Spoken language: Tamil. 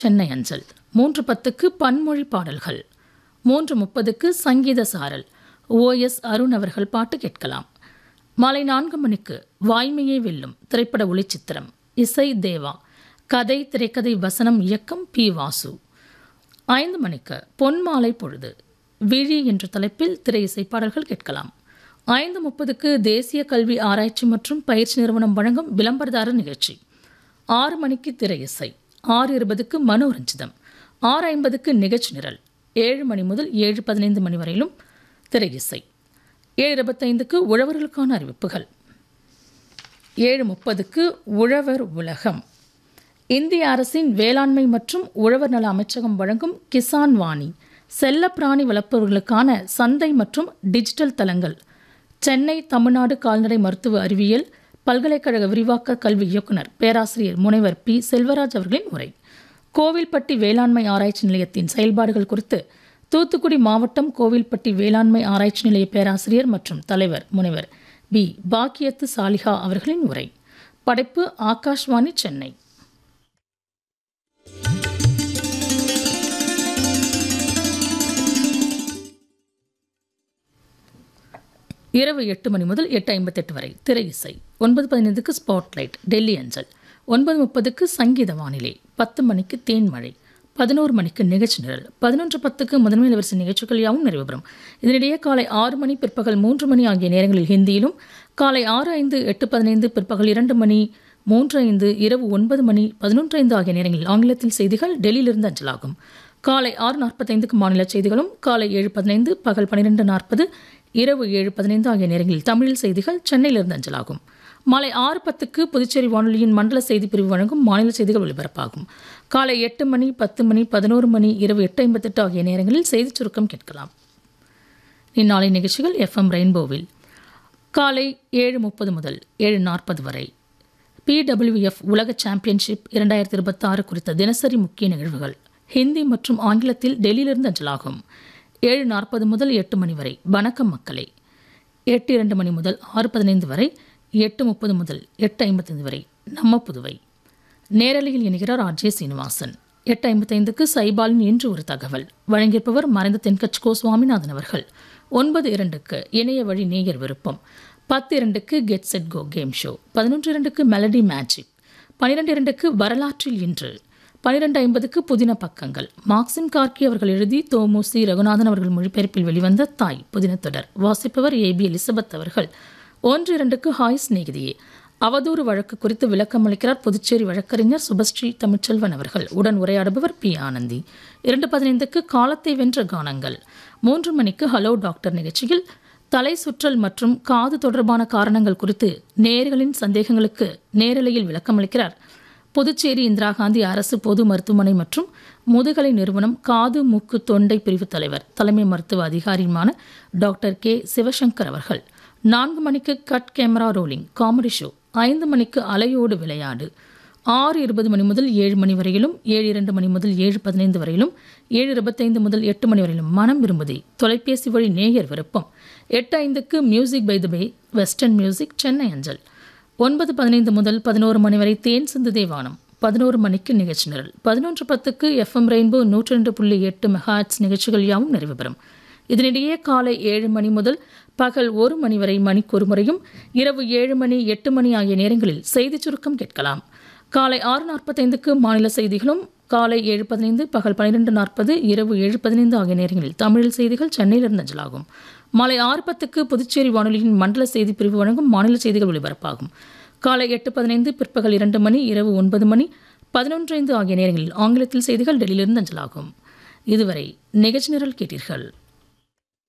சென்னை அஞ்சல் மூன்று பத்துக்கு பன்மொழி பாடல்கள் மூன்று முப்பதுக்கு சங்கீத சாரல் ஓஎஸ் அருண் அவர்கள் பாட்டு கேட்கலாம் மாலை நான்கு மணிக்கு வாய்மையே வெல்லும் திரைப்பட ஒளிச்சித்திரம் இசை தேவா கதை திரைக்கதை வசனம் இயக்கம் பி வாசு ஐந்து மணிக்கு பொன்மாலை பொழுது விழி என்ற தலைப்பில் திரை இசை பாடல்கள் கேட்கலாம் ஐந்து முப்பதுக்கு தேசிய கல்வி ஆராய்ச்சி மற்றும் பயிற்சி நிறுவனம் வழங்கும் விளம்பரதாரர் நிகழ்ச்சி ஆறு மணிக்கு திரை இசை ஆறு இருபதுக்கு மனோரஞ்சிதம் ஆறு ஐம்பதுக்கு நிகழ்ச்சி நிரல் ஏழு மணி முதல் ஏழு பதினைந்து மணி வரையிலும் திரை இசை ஏழு இருபத்தைந்துக்கு உழவர்களுக்கான அறிவிப்புகள் ஏழு முப்பதுக்கு உழவர் உலகம் இந்திய அரசின் வேளாண்மை மற்றும் உழவர் நல அமைச்சகம் வழங்கும் கிசான் வாணி செல்லப்பிராணி வளர்ப்பவர்களுக்கான சந்தை மற்றும் டிஜிட்டல் தளங்கள் சென்னை தமிழ்நாடு கால்நடை மருத்துவ அறிவியல் பல்கலைக்கழக விரிவாக்க கல்வி இயக்குனர் பேராசிரியர் முனைவர் பி செல்வராஜ் அவர்களின் உரை கோவில்பட்டி வேளாண்மை ஆராய்ச்சி நிலையத்தின் செயல்பாடுகள் குறித்து தூத்துக்குடி மாவட்டம் கோவில்பட்டி வேளாண்மை ஆராய்ச்சி நிலைய பேராசிரியர் மற்றும் தலைவர் முனைவர் பி பாக்கியத்து சாலிஹா அவர்களின் உரை படைப்பு ஆகாஷ்வாணி சென்னை இரவு எட்டு மணி முதல் எட்டு ஐம்பத்தெட்டு வரை திரை இசை ஒன்பது பதினைந்துக்கு ஸ்பாட்லைட் டெல்லி அஞ்சல் ஒன்பது முப்பதுக்கு சங்கீத வானிலை பத்து மணிக்கு தேன்மழை பதினோரு மணிக்கு நிகழ்ச்சி நிரல் பதினொன்று பத்துக்கு முதன்மை வரிசை நிகழ்ச்சிகள் யாவும் நிறைவு பெறும் இதனிடையே காலை ஆறு மணி பிற்பகல் மூன்று மணி ஆகிய நேரங்களில் ஹிந்தியிலும் காலை ஆறு ஐந்து எட்டு பதினைந்து பிற்பகல் இரண்டு மணி மூன்று ஐந்து இரவு ஒன்பது மணி பதினொன்று ஐந்து ஆகிய நேரங்களில் ஆங்கிலத்தில் செய்திகள் டெல்லியிலிருந்து அஞ்சலாகும் காலை ஆறு நாற்பத்தைந்துக்கு மாநில செய்திகளும் காலை ஏழு பதினைந்து பகல் பன்னிரெண்டு நாற்பது இரவு ஏழு பதினைந்து ஆகிய நேரங்களில் தமிழில் செய்திகள் சென்னையிலிருந்து அஞ்சலாகும் மாலை ஆறு பத்துக்கு புதுச்சேரி வானொலியின் மண்டல செய்தி பிரிவு வழங்கும் மாநில செய்திகள் ஒலிபரப்பாகும் காலை எட்டு மணி பத்து மணி பதினோரு மணி இரவு எட்டு ஐம்பத்தெட்டு ஆகிய நேரங்களில் செய்திச் சுருக்கம் கேட்கலாம் இந்நாளை நிகழ்ச்சிகள் எஃப்எம் ரெயின்போவில் காலை ஏழு முப்பது முதல் ஏழு நாற்பது வரை பிடபிள்யூஎஃப் உலக சாம்பியன்ஷிப் இரண்டாயிரத்தி இருபத்தாறு குறித்த தினசரி முக்கிய நிகழ்வுகள் ஹிந்தி மற்றும் ஆங்கிலத்தில் டெல்லியிலிருந்து அஞ்சலாகும் ஏழு நாற்பது முதல் எட்டு மணி வரை வணக்கம் மக்களே எட்டு இரண்டு மணி முதல் ஆறு பதினைந்து வரை எட்டு முப்பது முதல் எட்டு ஐம்பத்தைந்து வரை நம்ம புதுவை நேரலையில் இணைகிறார் ஆர் ஜே சீனிவாசன் எட்டு ஐம்பத்தைந்துக்கு சைபாலின் இன்று ஒரு தகவல் வழங்கியிருப்பவர் மறைந்த தென்கட்சி கோ சுவாமிநாதன் அவர்கள் ஒன்பது இரண்டுக்கு இணைய வழி நேயர் விருப்பம் பத்து இரண்டுக்கு get set go game show பதினொன்று இரண்டுக்கு மெலடி மேஜிக் பனிரெண்டு இரண்டுக்கு வரலாற்றில் இன்று பனிரெண்டு ஐம்பதுக்கு புதின பக்கங்கள் மார்க்சிம் கார்கி அவர்கள் எழுதி தோமுசி ரகுநாதன் அவர்கள் மொழிபெயர்ப்பில் வெளிவந்த தாய் புதின தொடர் வாசிப்பவர் ஏ பி எலிசபெத் அவர்கள் ஒன்று இரண்டுக்கு ஹாய் சிநேகிதியே அவதூறு வழக்கு குறித்து விளக்கம் அளிக்கிறார் புதுச்சேரி வழக்கறிஞர் சுபஸ்ரீ தமிழ்ச்செல்வன் அவர்கள் உடன் உரையாடுபவர் பி ஆனந்தி இரண்டு பதினைந்துக்கு காலத்தை வென்ற கானங்கள் மூன்று மணிக்கு ஹலோ டாக்டர் நிகழ்ச்சியில் தலை சுற்றல் மற்றும் காது தொடர்பான காரணங்கள் குறித்து நேர்களின் சந்தேகங்களுக்கு நேரலையில் விளக்கமளிக்கிறார் புதுச்சேரி இந்திரா காந்தி அரசு பொது மருத்துவமனை மற்றும் முதுகலை நிறுவனம் காது மூக்கு தொண்டை பிரிவு தலைவர் தலைமை மருத்துவ அதிகாரியுமான டாக்டர் கே சிவசங்கர் அவர்கள் நான்கு மணிக்கு cut camera rolling comedy show ஐந்து மணிக்கு அலையோடு விளையாடு ஆறு இருபது மணி முதல் ஏழு மணி வரையிலும் ஏழு இரண்டு மணி முதல் ஏழு பதினைந்து வரையிலும் ஏழு இருபத்தைந்து முதல் எட்டு மணி வரையிலும் மனம் விரும்புதி தொலைபேசி வழி நேயர் விருப்பம் எட்டு ஐந்துக்கு music by the bay western music Chennai அஞ்சல் ஒன்பது பதினைந்து முதல் பதினோரு மணி வரை தேன் சிந்து தேவானம் பதினோரு மணிக்கு நிகழ்ச்சி நிரல் பதினொன்று பத்துக்கு எஃப்எம் ரெயின்போ நூற்றி ரெண்டு புள்ளி எட்டு மெகாட்ஸ் நிகழ்ச்சிகள் யாவும் நிறைவு பெறும் இதனிடையே காலை ஏழு மணி முதல் பகல் ஒரு மணி வரை மணிக்கு ஒரு முறையும் இரவு ஏழு மணி எட்டு மணி ஆகிய நேரங்களில் செய்திச் சுருக்கம் கேட்கலாம் காலை ஆறு நாற்பத்தைந்துக்கு மாநில செய்திகளும் காலை ஏழு பதினைந்து பகல் பன்னிரெண்டு நாற்பது இரவு ஏழு பதினைந்து ஆகிய நேரங்களில் தமிழில் செய்திகள் சென்னையிலிருந்து அஞ்சலாகும் மாலை ஆறு பத்துக்கு புதுச்சேரி வானொலியின் மண்டல செய்தி பிரிவு வழங்கும் மாநில செய்திகள் ஒலிபரப்பாகும் காலை எட்டு பதினைந்து பிற்பகல் இரண்டு மணி இரவு ஒன்பது மணி பதினொன்று ஐந்து ஆகிய நேரங்களில் ஆங்கிலத்தில் செய்திகள் டெல்லியிலிருந்து அஞ்சலாகும் இதுவரை நிகழ்ச்சி நிரல் கேட்டீர்கள்